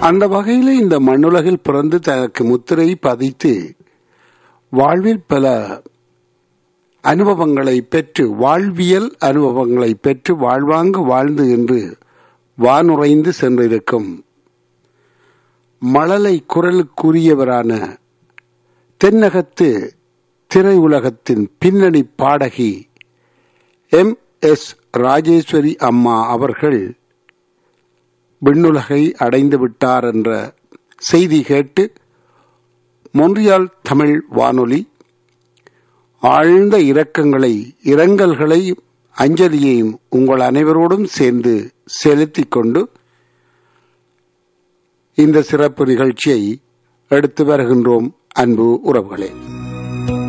அந்த வகையில் இந்த மண்ணுலகில் பிறந்து தனக்கு முத்திரை பதித்து வாழ்வில் பல அனுபவங்களை பெற்று வாழ்வியல் அனுபவங்களை பெற்று வாழ்வாங்கு வாழ்ந்து என்று வானுறைந்து சென்றிருக்கும் மழலை குரலுக்குரியவரான தென்னகத்து திரையுலகத்தின் பின்னணி பாடகி எம் எஸ் ராஜேஸ்வரி அம்மா அவர்கள் விண்ணுலகை அடைந்து விட்டார் என்ற செய்தி கேட்டு மொன்றியால் தமிழ் வானொலி ஆழ்ந்த இரக்கங்களை இரங்கல்களை அஞ்சலியையும் உங்கள் அனைவரோடும் சேர்ந்து செலுத்திக் கொண்டு இந்த சிறப்பு நிகழ்ச்சியை எடுத்து வருகின்றோம் அன்பு உறவுகளே